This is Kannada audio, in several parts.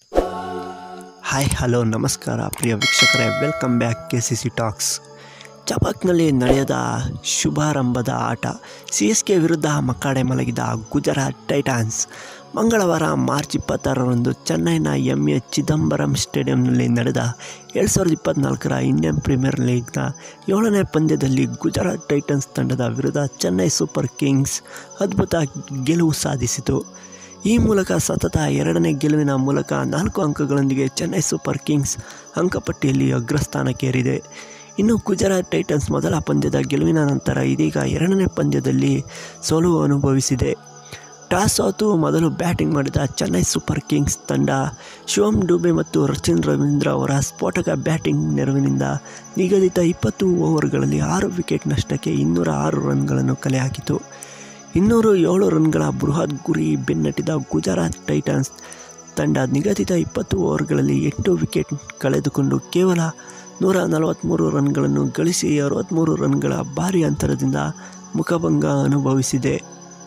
ಹಾಯ್ ಹಲೋ ನಮಸ್ಕಾರ ಪ್ರಿಯ ವೀಕ್ಷಕರೇ welcome back K C C talks ಚಪಾಕ್ನಲ್ಲಿ ನಡೆಯದ ಶುಭಾರಂಭದ ಆಟ ಸಿ ಎಸ್ ಕೆ ವಿರುದ್ಧ ಮಕ್ಕಡೆ ಮಲಗಿದ ಗುಜರಾತ್ ಟೈಟಾನ್ಸ್ ಮಂಗಳವಾರ ಮಾರ್ಚ್ ಇಪ್ಪತ್ತಾರರಂದು ಚೆನ್ನೈನ ಎಂ ಎ ಚಿದಂಬರಂ ಸ್ಟೇಡಿಯಂನಲ್ಲಿ ನಡೆದ ಎರಡು ಸಾವಿರದ ಇಪ್ಪತ್ತ್ನಾಲ್ಕರ ಇಂಡಿಯನ್ ಪ್ರೀಮಿಯರ್ ಲೀಗ್ನ ಏಳನೇ ಪಂದ್ಯದಲ್ಲಿ ಗುಜರಾತ್ ಟೈಟನ್ಸ್ ತಂಡದ ವಿರುದ್ಧ ಚೆನ್ನೈ ಸೂಪರ್ ಕಿಂಗ್ಸ್ ಅದ್ಭುತ ಗೆಲುವು ಸಾಧಿಸಿತು ಈ ಮೂಲಕ ಸತತ ಎರಡನೇ ಗೆಲುವಿನ ಮೂಲಕ ನಾಲ್ಕು ಅಂಕಗಳೊಂದಿಗೆ ಚೆನ್ನೈ ಸೂಪರ್ ಕಿಂಗ್ಸ್ ಅಂಕಪಟ್ಟಿಯಲ್ಲಿ ಅಗ್ರಸ್ಥಾನಕ್ಕೇರಿದೆ ಇನ್ನು ಗುಜರಾತ್ ಟೈಟನ್ಸ್ ಮೊದಲ ಪಂದ್ಯದ ಗೆಲುವಿನ ನಂತರ ಇದೀಗ ಎರಡನೇ ಪಂದ್ಯದಲ್ಲಿ ಸೋಲು ಅನುಭವಿಸಿದೆ ಟಾಸ್ ಸೋತು ಮೊದಲು ಬ್ಯಾಟಿಂಗ್ ಮಾಡಿದ ಚೆನ್ನೈ ಸೂಪರ್ ಕಿಂಗ್ಸ್ ತಂಡ ಶಿವಮ್ ಡುಬೆ ಮತ್ತು ರಚಿನ್ ರವೀಂದ್ರ ಅವರ ಸ್ಫೋಟಕ ಬ್ಯಾಟಿಂಗ್ ನೆರವಿನಿಂದ ನಿಗದಿತ ಇಪ್ಪತ್ತು ಓವರ್ಗಳಲ್ಲಿ ಆರು ವಿಕೆಟ್ ನಷ್ಟಕ್ಕೆ ಇನ್ನೂರ ಆರು ರನ್ಗಳನ್ನು ಕಲೆ ಹಾಕಿತು ಇನ್ನೂರು ಏಳು ರನ್ಗಳ ಬೃಹತ್ ಗುರಿ ಬೆನ್ನಟ್ಟಿದ ಗುಜರಾತ್ ಟೈಟನ್ಸ್ ತಂಡ ನಿಗದಿತ ಇಪ್ಪತ್ತು ಓವರ್ಗಳಲ್ಲಿ ಎಂಟು ವಿಕೆಟ್ ಕಳೆದುಕೊಂಡು ಕೇವಲ ನೂರ ನಲವತ್ತ್ಮೂರು ರನ್ಗಳನ್ನು ಗಳಿಸಿ ಅರವತ್ತ್ಮೂರು ರನ್ಗಳ ಭಾರಿ ಅಂತರದಿಂದ ಮುಖಭಂಗ ಅನುಭವಿಸಿದೆ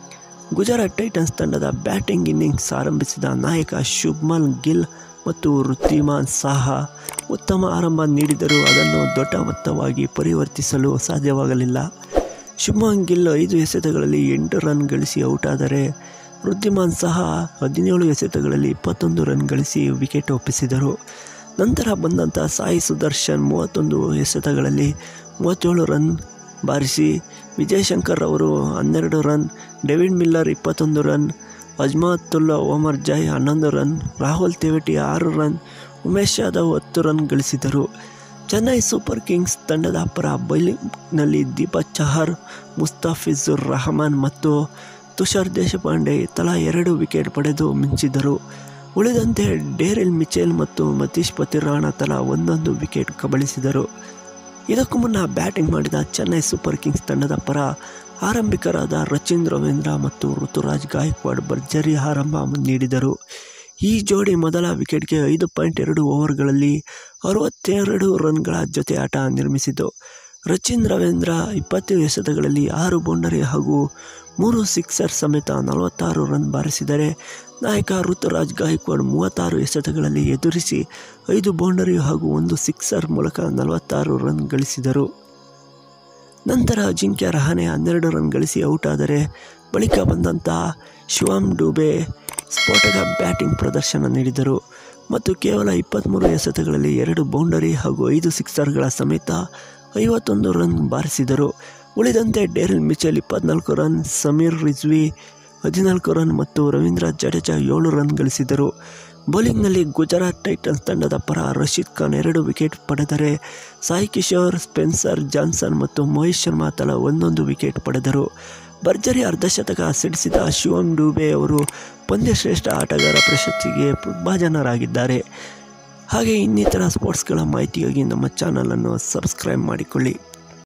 ಗುಜರಾತ್ ಟೈಟನ್ಸ್ ತಂಡದ ಬ್ಯಾಟಿಂಗ್ ಇನ್ನಿಂಗ್ಸ್ ಆರಂಭಿಸಿದ ನಾಯಕ ಶುಭ್ಮನ್ ಗಿಲ್ ಮತ್ತು ಋದ್ಧಿಮಾನ್ ಸಾಹಾ ಉತ್ತಮ ಆರಂಭ ನೀಡಿದರೂ ಅದನ್ನು ದೊಡ್ಡ ಮೊತ್ತವಾಗಿ ಪರಿವರ್ತಿಸಲು ಸಾಧ್ಯವಾಗಲಿಲ್ಲ ಶುಭ್ಮನ್ ಗಿಲ್ ಐದು ಎಸೆತಗಳಲ್ಲಿ ಎಂಟು ರನ್ ಗಳಿಸಿ ಔಟ್ ಆದರೆ ವೃದ್ಧಿಮಾನ್ ಸಹ ಹದಿನೇಳು ಎಸೆತಗಳಲ್ಲಿ ಇಪ್ಪತ್ತೊಂದು ರನ್ ಗಳಿಸಿ ವಿಕೆಟ್ ಒಪ್ಪಿಸಿದರು ನಂತರ ಬಂದಂಥ ಸಾಯಿ ಸುದರ್ಶನ್ ಮೂವತ್ತೊಂದು ಎಸೆತಗಳಲ್ಲಿ ಮೂವತ್ತೇಳು ರನ್ ಬಾರಿಸಿ ವಿಜಯಶಂಕರ್ ಅವರು ಹನ್ನೆರಡು ರನ್ ಡೇವಿಡ್ ಮಿಲ್ಲರ್ ಇಪ್ಪತ್ತೊಂದು ರನ್ ಅಜ್ಮಾತುಲ್ಲಾ ಓಮರ್ ಜಾಯ್ ಹನ್ನೊಂದು ರನ್ ರಾಹುಲ್ ತೇವಟಿ ಆರು ರನ್ ಉಮೇಶ್ ಯಾದವ್ ಹತ್ತು ರನ್ ಗಳಿಸಿದರು ಚೆನ್ನೈ ಸೂಪರ್ ಕಿಂಗ್ಸ್ ತಂಡದ ಪರ ಬೌಲಿಂಗ್ನಲ್ಲಿ ದೀಪಕ್ ಚಹರ್ ಮುಸ್ತಾಫಿಜುರ್ ರಹಮಾನ್ ಮತ್ತು ತುಷಾರ್ ದೇಶಪಾಂಡೆ ತಲಾ ಎರಡು ವಿಕೆಟ್ ಪಡೆದು ಮಿಂಚಿದರು ಉಳಿದಂತೆ ಡೇರಿಲ್ ಮಿಚೆಲ್ ಮತ್ತು ಮತೀಶ್ ಪತಿರಾಣ ತಲಾ ಒಂದೊಂದು ವಿಕೆಟ್ ಕಬಳಿಸಿದರು ಇದಕ್ಕೂ ಮುನ್ನ ಬ್ಯಾಟಿಂಗ್ ಮಾಡಿದ ಚೆನ್ನೈ ಸೂಪರ್ ಕಿಂಗ್ಸ್ ತಂಡದ ಪರ ಆರಂಭಿಕರಾದ ರಚಿನ್ ರವೀಂದ್ರ ಮತ್ತು ಋತುರಾಜ್ ಗಾಯಕ್ವಾಡ್ ಭರ್ಜರಿ ಆರಂಭ ನೀಡಿದರು ಈ ಜೋಡಿ ಮೊದಲ ವಿಕೆಟ್ಗೆ ಐದು ಪಾಯಿಂಟ್ ಎರಡು ಓವರ್ಗಳಲ್ಲಿ ಅರವತ್ತೆರಡು ರನ್ಗಳ ಜೊತೆ ಆಟ ನಿರ್ಮಿಸಿತು ರಚಿನ್ ರವೀಂದ್ರ ಇಪ್ಪತ್ತು ಎಸೆತಗಳಲ್ಲಿ ಆರು ಬೌಂಡರಿ ಹಾಗೂ ಮೂರು ಸಿಕ್ಸರ್ ಸಮೇತ ನಲವತ್ತಾರು ರನ್ ಬಾರಿಸಿದರೆ ನಾಯಕ ಋತುರಾಜ್ ಗಾಯಕ್ವಾಡ್ ಮೂವತ್ತಾರು ಎಸೆತಗಳಲ್ಲಿ ಎದುರಿಸಿ ಐದು ಬೌಂಡರಿ ಹಾಗೂ ಒಂದು ಸಿಕ್ಸರ್ ಮೂಲಕ ನಲವತ್ತಾರು ರನ್ ಗಳಿಸಿದರು ನಂತರ ಅಜಿಂಕ್ಯ ರಹಾನೆ ಹನ್ನೆರಡು ರನ್ ಗಳಿಸಿ ಔಟ್ ಆದರೆ ಬಳಿಕ ಬಂದಂಥ ಶಿವಮ್ ಡೂಬೆ ಸ್ಫೋಟಕ ಬ್ಯಾಟಿಂಗ್ ಪ್ರದರ್ಶನ ನೀಡಿದರು ಮತ್ತು ಕೇವಲ ಇಪ್ಪತ್ತ್ಮೂರು ಎಸೆತಗಳಲ್ಲಿ ಎರಡು ಬೌಂಡರಿ ಹಾಗೂ ಐದು ಸಿಕ್ಸರ್ಗಳ ಸಮೇತ ಐವತ್ತೊಂದು ರನ್ ಬಾರಿಸಿದರು ಉಳಿದಂತೆ ಡೇರಿಲ್ ಮಿಚೆಲ್ ಇಪ್ಪತ್ನಾಲ್ಕು ರನ್ ಸಮೀರ್ ರಿಜ್ವಿ ಹದಿನಾಲ್ಕು ರನ್ ಮತ್ತು ರವೀಂದ್ರ ಜಡೇಜಾ ಏಳು ರನ್ ಗಳಿಸಿದರು ಬೌಲಿಂಗ್ನಲ್ಲಿ ಗುಜರಾತ್ ಟೈಟನ್ಸ್ ತಂಡದ ಪರ ರಶೀದ್ ಖಾನ್ ಎರಡು ವಿಕೆಟ್ ಪಡೆದರೆ ಸಾಯಿ ಕಿಶೋರ್ ಸ್ಪೆನ್ಸರ್ ಜಾನ್ಸನ್ ಮತ್ತು ಮಹೇಶ್ ಶರ್ಮಾ ತಲಾ ಒಂದೊಂದು ವಿಕೆಟ್ ಪಡೆದರು ಭರ್ಜರಿ ಅರ್ಧಶತಕ ಸಿಡಿಸಿದ ಶಿವಮ್ ಡೂಬೆ ಅವರು ಪಂದ್ಯಶ್ರೇಷ್ಠ ಆಟಗಾರ ಪ್ರಶಸ್ತಿಗೆ ಭಾಜನರಾಗಿದ್ದಾರೆ ಹಾಗೆ ಇನ್ನಿತರ ಸ್ಪೋರ್ಟ್ಸ್ಗಳ ಮಾಹಿತಿಗಾಗಿ ನಮ್ಮ ಚಾನಲನ್ನು ಸಬ್ಸ್ಕ್ರೈಬ್ ಮಾಡಿಕೊಳ್ಳಿ